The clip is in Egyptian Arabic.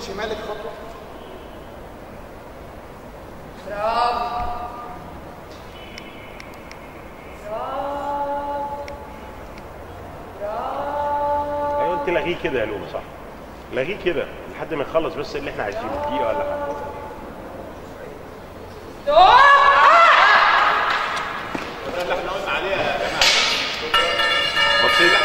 شمالك خطوه برافو برافو برافو ايوه انت لغيه كده يا لومه صح لغيه كده لحد ما نخلص بس اللي احنا عايزينه دقيقه ولا حاجه ده اللي احنا قلنا عليها يا جماعه بصي